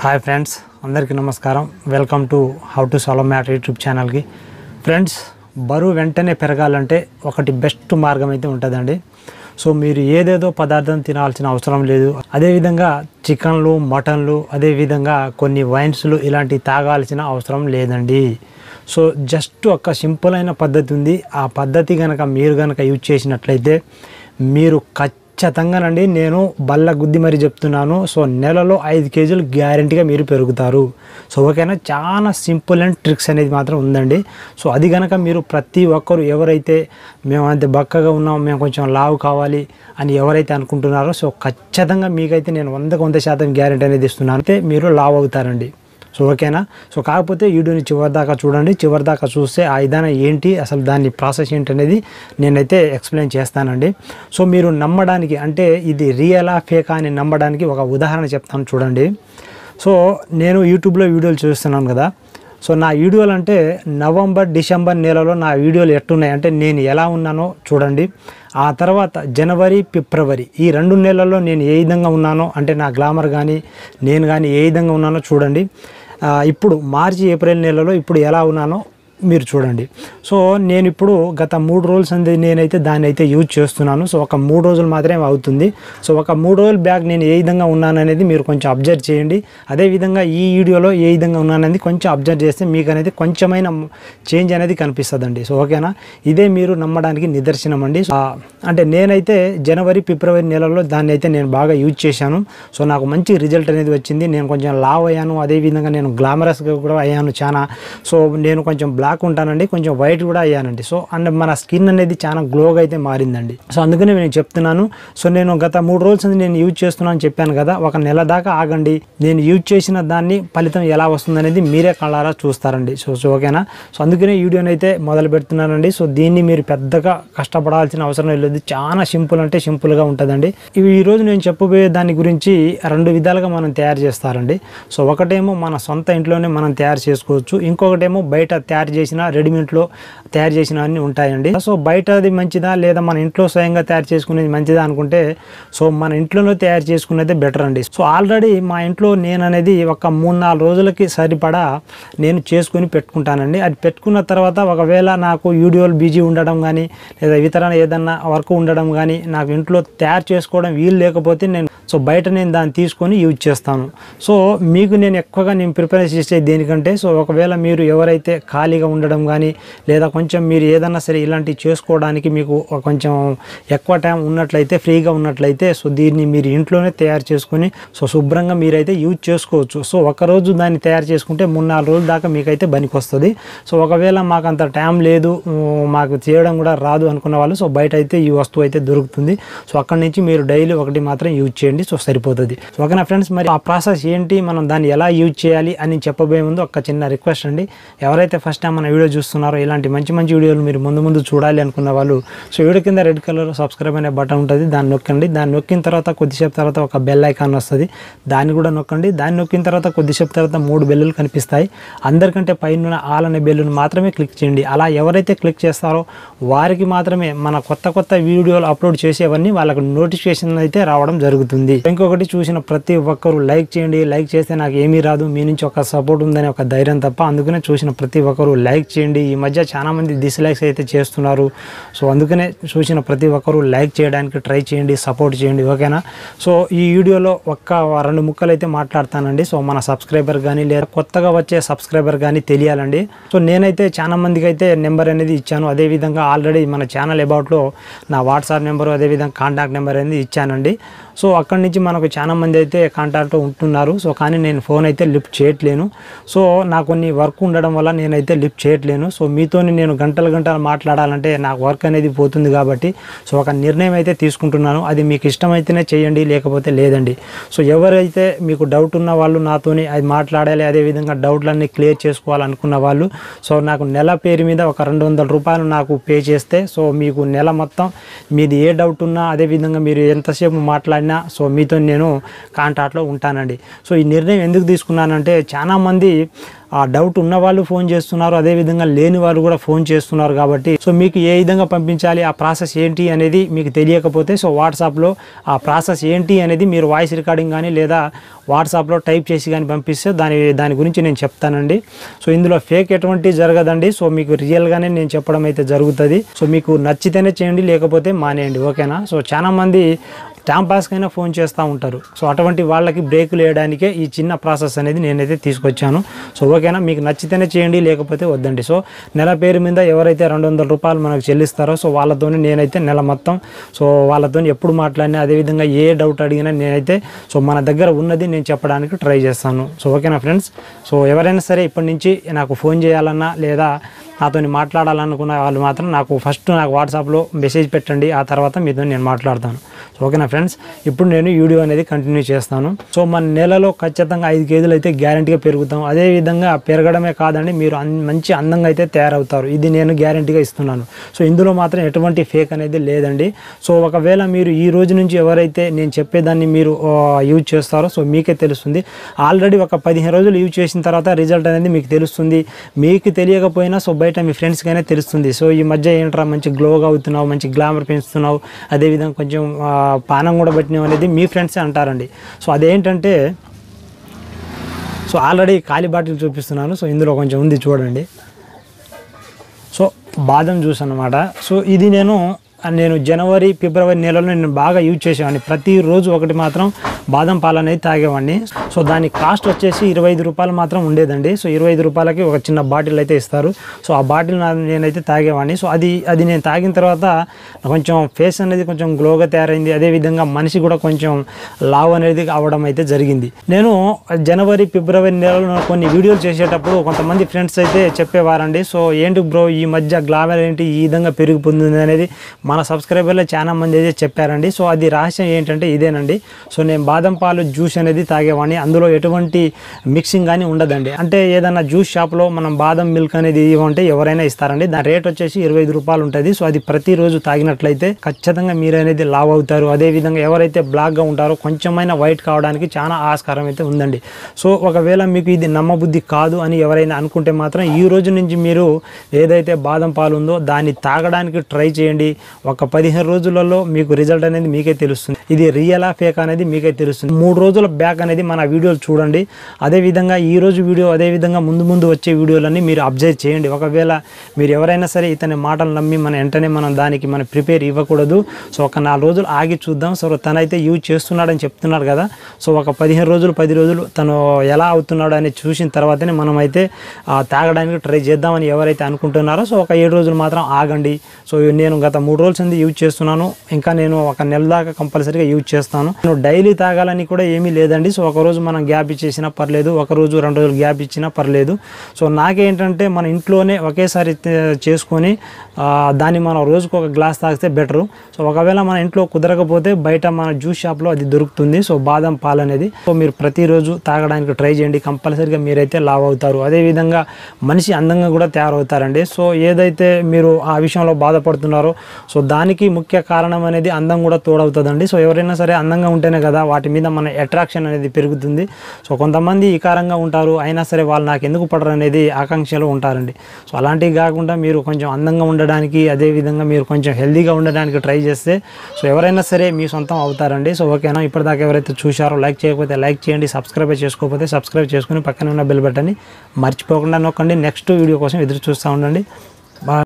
hi friends అందరికీ నమస్కారం welcome to how to solve matter YouTube ఛానల్కి ఫ్రెండ్స్ బరువు వెంటనే పెరగాలంటే ఒకటి బెస్ట్ మార్గం అయితే ఉంటుందండి సో మీరు ఏదేదో పదార్థం తినాల్సిన అవసరం లేదు అదేవిధంగా చికెన్లు మటన్లు అదేవిధంగా కొన్ని వైన్స్లు ఇలాంటివి తాగాల్సిన అవసరం లేదండి సో జస్ట్ ఒక సింపుల్ అయిన పద్ధతి ఉంది ఆ పద్ధతి కనుక మీరు కనుక యూజ్ చేసినట్లయితే మీరు ఖచ్చితంగానండి నేను బల్ల గుద్ది మరి చెప్తున్నాను సో నెలలో ఐదు కేజీలు గ్యారంటీగా మీరు పెరుగుతారు సో ఓకేనా చాలా సింపుల్ అండ్ ట్రిక్స్ అనేది మాత్రం ఉందండి సో అది కనుక మీరు ప్రతి ఒక్కరు ఎవరైతే మేము అంతే బక్కగా ఉన్నాం మేము కొంచెం లావు కావాలి అని ఎవరైతే అనుకుంటున్నారో సో ఖచ్చితంగా మీకైతే నేను వందకు వంద శాతం గ్యారంటీ అనేది ఇస్తున్నాను అయితే మీరు లావు అవుతారండి సో ఓకేనా సో కాకపోతే వీడియోని చివరి దాకా చూడండి చివరి దాకా చూస్తే ఆ విధానం ఏంటి అసలు దాని ప్రాసెస్ ఏంటి అనేది నేనైతే ఎక్స్ప్లెయిన్ చేస్తానండి సో మీరు నమ్మడానికి అంటే ఇది రియలా ఫేకా అని నమ్మడానికి ఒక ఉదాహరణ చెప్తాను చూడండి సో నేను యూట్యూబ్లో వీడియోలు చూస్తున్నాను కదా సో నా వీడియోలు అంటే నవంబర్ డిసెంబర్ నెలలో నా వీడియోలు ఎట్టున్నాయి అంటే నేను ఎలా ఉన్నానో చూడండి ఆ తర్వాత జనవరి ఫిబ్రవరి ఈ రెండు నెలల్లో నేను ఏ విధంగా ఉన్నానో అంటే నా గ్లామర్ కానీ నేను కానీ ఏ విధంగా ఉన్నానో చూడండి ఆ, ఇప్పుడు మార్చి ఏప్రిల్ నెలలో ఇప్పుడు ఎలా ఉన్నానో మీరు చూడండి సో నేను ఇప్పుడు గత మూడు రోజులు సంది నేనైతే దాన్ని అయితే యూజ్ చేస్తున్నాను సో ఒక మూడు రోజులు మాత్రమే అవుతుంది సో ఒక మూడు రోజుల బ్యాక్ నేను ఏ విధంగా ఉన్నాను అనేది మీరు కొంచెం అబ్జర్వ్ చేయండి అదేవిధంగా ఈ వీడియోలో ఏ విధంగా ఉన్నాననేది కొంచెం అబ్జర్వ్ చేస్తే మీకు అనేది కొంచెమైన చేంజ్ అనేది కనిపిస్తుందండి సో ఓకేనా ఇదే మీరు నమ్మడానికి నిదర్శనం అండి సో, ఆ, అంటే నేనైతే జనవరి ఫిబ్రవరి నెలలో దాన్ని అయితే నేను బాగా యూజ్ చేశాను సో నాకు మంచి రిజల్ట్ అనేది వచ్చింది నేను కొంచెం లావ్ అయ్యాను అదేవిధంగా నేను గ్లామరస్గా కూడా అయ్యాను చాలా సో నేను కొంచెం బ్లాక్ ఉంటానండి కొంచెం వైట్ కూడా అయ్యానండి సో అండ్ మన స్కిన్ అనేది చాలా గ్లోగా అయితే మారిందండి సో అందుకనే నేను చెప్తున్నాను సో నేను గత మూడు రోజుల నుంచి నేను యూజ్ చేస్తున్నాను అని చెప్పాను కదా ఒక నెల దాకా ఆగండి నేను యూజ్ చేసిన దాన్ని ఫలితం ఎలా వస్తుందనేది మీరే కళ్ళారా చూస్తారండి సో సో ఓకేనా సో అందుకనే ఈ వీడియోని అయితే మొదలు పెడుతున్నానండి సో దీన్ని మీరు పెద్దగా కష్టపడాల్సిన అవసరం లేదు చాలా సింపుల్ అంటే సింపుల్గా ఉంటుందండి ఇవి ఈరోజు నేను చెప్పబోయే దాని గురించి రెండు విధాలుగా మనం తయారు చేస్తారండి సో ఒకటేమో మన సొంత ఇంట్లోనే మనం తయారు చేసుకోవచ్చు ఇంకొకటేమో బయట తయారు చేసిన రెడీమేడ్లో తయారు చేసిన అన్ని ఉంటాయండి సో బయటది మంచిదా లేదా మన ఇంట్లో స్వయంగా తయారు చేసుకునేది మంచిదా అనుకుంటే సో మన ఇంట్లోనే తయారు చేసుకునేది బెటర్ అండి సో ఆల్రెడీ మా ఇంట్లో నేను అనేది ఒక మూడు నాలుగు రోజులకి సరిపడా నేను చేసుకుని పెట్టుకుంటానండి అది పెట్టుకున్న తర్వాత ఒకవేళ నాకు వీడియోలు బిజీ ఉండడం కానీ లేదా ఇతర ఏదన్నా వర్క్ ఉండడం కానీ నాకు ఇంట్లో తయారు చేసుకోవడం వీలు లేకపోతే నేను సో బయట నేను దాన్ని తీసుకొని యూజ్ చేస్తాను సో మీకు నేను ఎక్కువగా నేను ప్రిపేర్ చేసే దేనికంటే సో ఒకవేళ మీరు ఎవరైతే ఖాళీగా ఉండడం కానీ లేదా కొంచెం మీరు ఏదన్నా సరే ఇలాంటివి చేసుకోవడానికి మీకు ఒక కొంచెం ఎక్కువ టైం ఉన్నట్లయితే ఫ్రీగా ఉన్నట్లయితే సో దీన్ని మీరు ఇంట్లోనే తయారు చేసుకొని సో శుభ్రంగా మీరైతే యూజ్ చేసుకోవచ్చు సో ఒకరోజు దాన్ని తయారు చేసుకుంటే మూడు నాలుగు రోజుల దాకా మీకైతే పనికి వస్తుంది సో ఒకవేళ మాకు అంత టైం లేదు ఉమ్, మాకు చేయడం కూడా రాదు అనుకున్న వాళ్ళు సో బయట అయితే ఈ వస్తువు అయితే దొరుకుతుంది సో అక్కడి నుంచి మీరు డైలీ ఒకటి మాత్రం యూజ్ చేయండి సో సరిపోతుంది సో ఓకేనా ఫ్రెండ్స్ మరి ఆ ప్రాసెస్ ఏంటి మనం దాన్ని ఎలా యూజ్ చేయాలి అని చెప్పబోయే ముందు ఒక చిన్న రిక్వెస్ట్ అండి ఎవరైతే ఫస్ట్ టైం మన వీడియో చూస్తున్నారో ఇలాంటి మంచి మంచి వీడియోలు మీరు ముందు ముందు చూడాలి అనుకున్న వాళ్ళు సో వీడియో కింద రెడ్ కలర్ సబ్స్క్రైబ్ అనే బటన్ ఉంటుంది దాన్ని నొక్కండి దాన్ని నొక్కిన తర్వాత కొద్దిసేపు తర్వాత ఒక బెల్ ఐకాన్ వస్తుంది దాన్ని కూడా నొక్కండి దాన్ని నొక్కిన తర్వాత కొద్దిసేపు తర్వాత మూడు బెల్లులు కనిపిస్తాయి అందరికంటే పైన ఆల్ అనే బెల్లును మాత్రమే క్లిక్ చేయండి అలా ఎవరైతే క్లిక్ చేస్తారో వారికి మాత్రమే మన కొత్త కొత్త వీడియోలు అప్లోడ్ చేసేవన్నీ వాళ్ళకి నోటిఫికేషన్ అయితే రావడం జరుగుతుంది ఇంకొకటి చూసిన ప్రతి ఒక్కరు లైక్ చేయండి లైక్ చేస్తే నాకు ఏమీ రాదు మీ నుంచి ఒక సపోర్ట్ ఉందని ఒక ధైర్యం తప్ప అందుకనే చూసిన ప్రతి ఒక్కరు లైక్ చేయండి ఈ మధ్య చాలా మంది డిస్లైక్స్ అయితే చేస్తున్నారు సో అందుకనే చూసిన ప్రతి ఒక్కరు లైక్ చేయడానికి ట్రై చేయండి సపోర్ట్ చేయండి ఓకేనా సో ఈ వీడియోలో ఒక్క రెండు ముక్కలు అయితే మాట్లాడతానండి సో మన సబ్స్క్రైబర్ కానీ లేదా కొత్తగా వచ్చే సబ్స్క్రైబర్ కానీ తెలియాలండి సో నేనైతే చాలా మందికి అయితే నెంబర్ అనేది ఇచ్చాను అదేవిధంగా ఆల్రెడీ మన ఛానల్ అబౌట్లో నా వాట్సాప్ నెంబరు అదేవిధంగా కాంటాక్ట్ నెంబర్ అనేది ఇచ్చానండి సో అక్కడి నుంచి మనకు చాలా మంది అయితే కాంటాక్ట్ ఉంటున్నారు సో కానీ నేను ఫోన్ అయితే లిఫ్ట్ చేయట్లేను సో నాకు కొన్ని వర్క్ ఉండడం వల్ల నేనైతే లిఫ్ట్ చేయట్లేను సో మీతోని నేను గంటలు గంటలు మాట్లాడాలంటే నాకు వర్క్ అనేది పోతుంది కాబట్టి సో ఒక నిర్ణయం అయితే తీసుకుంటున్నాను అది మీకు ఇష్టమైతేనే చేయండి లేకపోతే లేదండి సో ఎవరైతే మీకు డౌట్ ఉన్న వాళ్ళు నాతోని అది మాట్లాడాలి అదేవిధంగా డౌట్లన్నీ క్లియర్ చేసుకోవాలనుకున్న వాళ్ళు సో నాకు నెల పేరు మీద ఒక రెండు వందల రూపాయలు నాకు పే చేస్తే సో మీకు నెల మొత్తం మీది ఏ డౌట్ ఉన్నా అదేవిధంగా మీరు ఎంతసేపు మాట్లాడినా సో మీతో నేను కాంటాక్ట్లో ఉంటానండి సో ఈ నిర్ణయం ఎందుకు తీసుకున్నానంటే చాలామంది ఆ డౌట్ ఉన్న వాళ్ళు ఫోన్ చేస్తున్నారు అదేవిధంగా లేని వాళ్ళు కూడా ఫోన్ చేస్తున్నారు కాబట్టి సో మీకు ఏ విధంగా పంపించాలి ఆ ప్రాసెస్ ఏంటి అనేది మీకు తెలియకపోతే సో వాట్సాప్లో ఆ ప్రాసెస్ ఏంటి అనేది మీరు వాయిస్ రికార్డింగ్ కానీ లేదా వాట్సాప్లో టైప్ చేసి కానీ పంపిస్తే దాని దాని గురించి నేను చెప్తానండి సో ఇందులో ఫేక్ ఎటువంటి జరగదండి సో మీకు రియల్గానే నేను చెప్పడం అయితే జరుగుతుంది సో మీకు నచ్చితేనే చేయండి లేకపోతే మానేయండి ఓకేనా సో చాలా మంది టైం పాస్కైనా ఫోన్ చేస్తూ ఉంటారు సో అటువంటి వాళ్ళకి బ్రేకులు వేయడానికే ఈ చిన్న ప్రాసెస్ అనేది నేనైతే తీసుకొచ్చాను సో ఓకేనా మీకు నచ్చితేనే చేయండి లేకపోతే వద్దండి సో నెల పేరు మీద ఎవరైతే రెండు వందల రూపాయలు మనకు చెల్లిస్తారో సో వాళ్ళతోనే నేనైతే నెల మొత్తం సో వాళ్ళతో ఎప్పుడు మాట్లాడినా అదేవిధంగా ఏ డౌట్ అడిగినా నేనైతే సో మన దగ్గర ఉన్నది నేను చెప్పడానికి ట్రై చేస్తాను సో ఓకేనా ఫ్రెండ్స్ సో ఎవరైనా సరే ఇప్పటి నుంచి నాకు ఫోన్ చేయాలన్నా లేదా నాతో మాట్లాడాలనుకున్న వాళ్ళు మాత్రం నాకు ఫస్ట్ నాకు వాట్సాప్లో మెసేజ్ పెట్టండి ఆ తర్వాత మీతో నేను మాట్లాడతాను సో ఓకేనా ఫ్రెండ్స్ ఇప్పుడు నేను వీడియో అనేది కంటిన్యూ చేస్తాను సో మన నెలలో ఖచ్చితంగా ఐదు కేజీలు అయితే గ్యారంటీగా పెరుగుతాం అదేవిధంగా పెరగడమే కాదండి మీరు అన్- మంచి అందంగా అయితే తయారవుతారు ఇది నేను గ్యారంటీగా ఇస్తున్నాను సో ఇందులో మాత్రం ఎటువంటి ఫేక్ అనేది లేదండి సో ఒకవేళ మీరు ఈ రోజు నుంచి ఎవరైతే నేను చెప్పేదాన్ని మీరు ఆ, యూజ్ చేస్తారో సో మీకే తెలుస్తుంది ఆల్రెడీ ఒక పదిహేను రోజులు యూజ్ చేసిన తర్వాత రిజల్ట్ అనేది మీకు తెలుస్తుంది మీకు తెలియకపోయినా సో బయట మీ ఫ్రెండ్స్కైనా తెలుస్తుంది సో ఈ మధ్య ఏంట్రా మంచి గ్లోగా అవుతున్నావు మంచి గ్లామర్ పెంచుతున్నావు అదేవిధంగా కొంచెం ఆ, పానం కూడా పెట్టినావు అనేది మీ ఫ్రెండ్సే అంటారండి సో అదేంటంటే సో ఆల్రెడీ ఖాళీ బాటిల్ చూపిస్తున్నాను సో ఇందులో కొంచెం ఉంది చూడండి సో బాదం జ్యూస్ అన్నమాట సో ఇది నేను నేను జనవరి ఫిబ్రవరి నెలలో నేను బాగా యూజ్ చేసేవాడిని ప్రతిరోజు ఒకటి మాత్రం బాదం పాలు అనేది తాగేవాడిని సో దాని కాస్ట్ వచ్చేసి ఇరవై ఐదు రూపాయలు మాత్రం ఉండేదండి సో ఇరవై ఐదు రూపాయలకి ఒక చిన్న బాటిల్ అయితే ఇస్తారు సో ఆ బాటిల్ నా- నేనైతే తాగేవాడిని సో అది అది నేను తాగిన తర్వాత కొంచెం ఫేస్ అనేది కొంచెం గ్లోగా తయారైంది అదేవిధంగా మనిషి కూడా కొంచెం లావ్ అనేది అవడం అయితే జరిగింది నేను జనవరి ఫిబ్రవరి నెలలో కొన్ని వీడియోలు చేసేటప్పుడు కొంతమంది ఫ్రెండ్స్ అయితే చెప్పేవారండి సో ఏంటి బ్రో ఈ మధ్య గ్లామర్ ఏంటి ఈ విధంగా పెరిగిపోతుంది అనేది మన సబ్స్క్రైబర్లో చాలా మంది అయితే చెప్పారండి సో అది రహస్యం ఏంటంటే ఇదేనండి సో నేను బాదం పాలు జ్యూస్ అనేది తాగేవాడిని అందులో ఎటువంటి మిక్సింగ్ కానీ ఉండదండి అంటే ఏదైనా జ్యూస్ షాప్లో మనం బాదం మిల్క్ అనేది ఇవ్వంటే ఎవరైనా ఇస్తారండి దాని రేట్ వచ్చేసి ఇరవై ఐదు రూపాయలు ఉంటుంది సో అది ప్రతిరోజు తాగినట్లయితే ఖచ్చితంగా మీరు అనేది లావ్ అవుతారు అదేవిధంగా ఎవరైతే బ్లాక్గా ఉంటారో కొంచెమైనా వైట్ కావడానికి చాలా ఆస్కారం అయితే ఉందండి సో ఒకవేళ మీకు ఇది నమ్మబుద్ధి కాదు అని ఎవరైనా అనుకుంటే మాత్రం ఈ రోజు నుంచి మీరు ఏదైతే బాదం పాలు ఉందో దాన్ని తాగడానికి ట్రై చేయండి ఒక పదిహేను రోజులలో మీకు రిజల్ట్ అనేది మీకే తెలుస్తుంది ఇది రియలా ఫేక్ అనేది మీకే తెలుస్తుంది మూడు రోజుల బ్యాక్ అనేది మన వీడియోలు చూడండి అదేవిధంగా ఈ రోజు వీడియో అదేవిధంగా ముందు ముందు వచ్చే వీడియోలన్నీ మీరు అబ్జర్వ్ చేయండి ఒకవేళ మీరు ఎవరైనా సరే ఇతని మాటలు నమ్మి మన వెంటనే మనం దానికి మనం ప్రిపేర్ ఇవ్వకూడదు సో ఒక నాలుగు రోజులు ఆగి చూద్దాం సో తనైతే యూజ్ చేస్తున్నాడని చెప్తున్నాడు కదా సో ఒక పదిహేను రోజులు పది రోజులు తను ఎలా అవుతున్నాడు అని చూసిన తర్వాతనే మనం అయితే ఆ, తాగడానికి ట్రై చేద్దామని ఎవరైతే అనుకుంటున్నారో సో ఒక ఏడు రోజులు మాత్రం ఆగండి సో నేను గత మూడు రోజుల నుంచి యూజ్ చేస్తున్నాను ఇంకా నేను ఒక నెల దాకా కంపల్సరీగా యూజ్ చేస్తాను నేను డైలీ తాగాలని కూడా ఏమీ లేదండి సో ఒక రోజు మనం గ్యాప్ ఇచ్చేసినా పర్లేదు ఒక రోజు రెండు రోజులు గ్యాప్ ఇచ్చినా పర్లేదు సో నాకేంటంటే మన ఇంట్లోనే ఒకేసారి తే- చేసుకొని ఆ, దాన్ని మనం రోజుకు ఒక గ్లాస్ తాగితే బెటరు సో ఒకవేళ మన ఇంట్లో కుదరకపోతే బయట మన జ్యూస్ షాప్లో అది దొరుకుతుంది సో బాదం పాలు అనేది సో మీరు ప్రతిరోజు తాగడానికి ట్రై చేయండి కంపల్సరీగా మీరైతే లావ్ అవుతారు అదేవిధంగా మనిషి అందంగా కూడా తయారవుతారండి సో ఏదైతే మీరు ఆ విషయంలో బాధపడుతున్నారో సో దానికి ముఖ్య కారణం అనేది అందం కూడా తోడవుతుందండి సో ఎవరైనా సరే అందంగా ఉంటేనే కదా వాటి మీద మన అట్రాక్షన్ అనేది పెరుగుతుంది సో కొంతమంది ఈకారంగా ఉంటారు అయినా సరే వాళ్ళు నాకు ఎందుకు పడరు అనేది ఆకాంక్షలో ఉంటారండి సో అలాంటివి కాకుండా మీరు కొంచెం అందంగా ఉండడానికి అదేవిధంగా మీరు కొంచెం హెల్దీగా ఉండడానికి ట్రై చేస్తే సో ఎవరైనా సరే మీ సొంతం అవుతారండి సో ఓకేనా ఇప్పటిదాకా ఎవరైతే చూశారో లైక్ చేయకపోతే లైక్ చేయండి సబ్స్క్రైబ్ చేసుకోకపోతే సబ్స్క్రైబ్ చేసుకుని పక్కన ఉన్న బెల్ బటన్ని మర్చిపోకుండా నొక్కండి నెక్స్ట్ వీడియో కోసం ఎదురు చూస్తూ ఉండండి బాయ్